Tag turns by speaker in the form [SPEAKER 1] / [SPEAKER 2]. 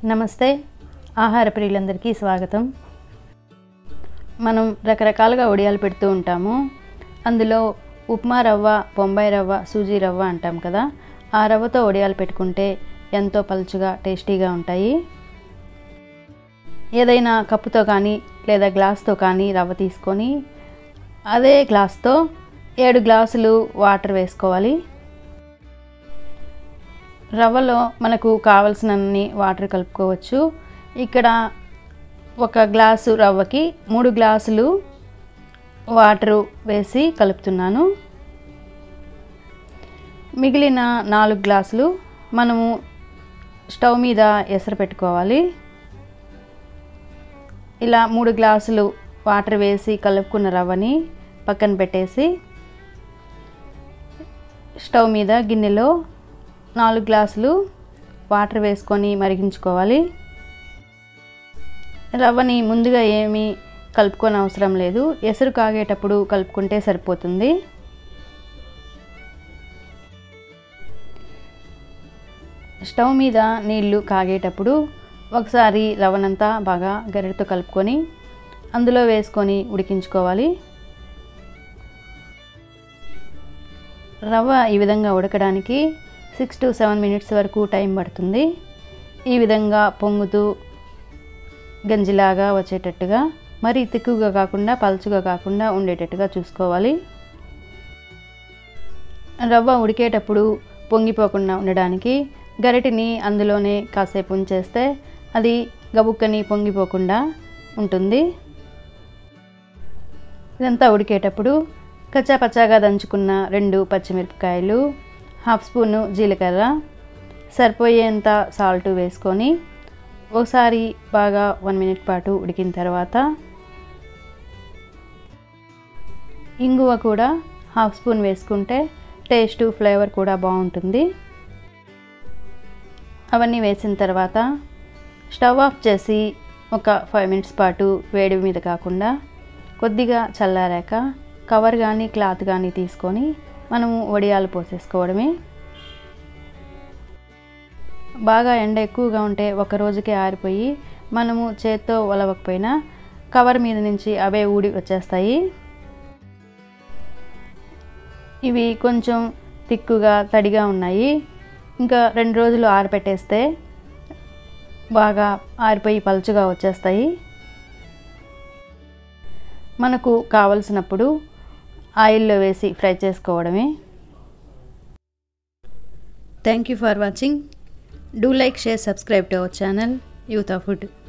[SPEAKER 1] నమస్తే ఆహార ప్రియులందరికీ స్వాగతం మనం రకరకాలుగా వడియాలు పెడుతూ ఉంటాము అందులో ఉప్మా రవ్వ బొంబాయి రవ్వ సూజీ రవ్వ అంటాం కదా ఆ రవ్వతో వడియాలు పెట్టుకుంటే ఎంతో పలుచుగా టేస్టీగా ఉంటాయి ఏదైనా కప్పుతో కానీ లేదా గ్లాస్తో కానీ రవ్వ తీసుకొని అదే గ్లాస్తో ఏడు గ్లాసులు వాటర్ వేసుకోవాలి రవ్వలో మనకు కావలసినన్ని వాటర్ కలుపుకోవచ్చు ఇక్కడ ఒక గ్లాసు రవ్వకి మూడు గ్లాసులు వాటరు వేసి కలుపుతున్నాను మిగిలిన నాలుగు గ్లాసులు మనము స్టవ్ మీద ఎసరు పెట్టుకోవాలి ఇలా మూడు గ్లాసులు వాటర్ వేసి కలుపుకున్న రవ్వని పక్కన పెట్టేసి స్టవ్ మీద గిన్నెలో నాలుగు గ్లాసులు వాటర్ వేసుకొని మరిగించుకోవాలి రవ్వని ముందుగా ఏమీ కలుపుకొని అవసరం లేదు ఎసురు కాగేటప్పుడు కలుపుకుంటే సరిపోతుంది స్టవ్ మీద నీళ్లు కాగేటప్పుడు ఒకసారి రవ్వనంతా బాగా గరిటతో కలుపుకొని అందులో వేసుకొని ఉడికించుకోవాలి రవ్వ ఈ విధంగా ఉడకడానికి సిక్స్ టు సెవెన్ మినిట్స్ వరకు టైం పడుతుంది ఈ విధంగా పొంగుతూ గంజిలాగా వచ్చేటట్టుగా మరీ తిక్కుగా కాకుండా పలుచుగా కాకుండా ఉండేటట్టుగా చూసుకోవాలి రవ్వ ఉడికేటప్పుడు పొంగిపోకుండా ఉండడానికి గరిటిని అందులోనే కాసేపు ఉంచేస్తే అది గబుక్కని పొంగిపోకుండా ఉంటుంది ఇదంతా ఉడికేటప్పుడు కచ్చా పచ్చాగా దంచుకున్న రెండు పచ్చిమిరపకాయలు హాఫ్ స్పూను జీలకర్ర సరిపోయేంత సాల్ట్ వేసుకొని ఒకసారి బాగా వన్ మినిట్ పాటు ఉడికిన తర్వాత ఇంగువ కూడా హాఫ్ స్పూన్ వేసుకుంటే టేస్ట్ ఫ్లేవర్ కూడా బాగుంటుంది అవన్నీ వేసిన తర్వాత స్టవ్ ఆఫ్ చేసి ఒక ఫైవ్ మినిట్స్ పాటు వేడి మీద కాకుండా కొద్దిగా చల్లారాక కవర్ కానీ క్లాత్ కానీ తీసుకొని మనము వడియాలు పోసేసుకోవడమే బాగా ఎండ ఎక్కువగా ఉంటే ఒక రోజుకే ఆరిపోయి మనము చేత్తో ఒలవకపోయినా కవర్ మీద నుంచి అవే ఊడి వచ్చేస్తాయి ఇవి కొంచెం తిక్కుగా తడిగా ఉన్నాయి ఇంకా రెండు రోజులు ఆరిపెట్టేస్తే బాగా ఆరిపోయి పలుచుగా వచ్చేస్తాయి మనకు కావలసినప్పుడు ఆయిల్లో వేసి ఫ్రై చేసుకోవడమే thank you for watching do like share subscribe to our channel Youth of food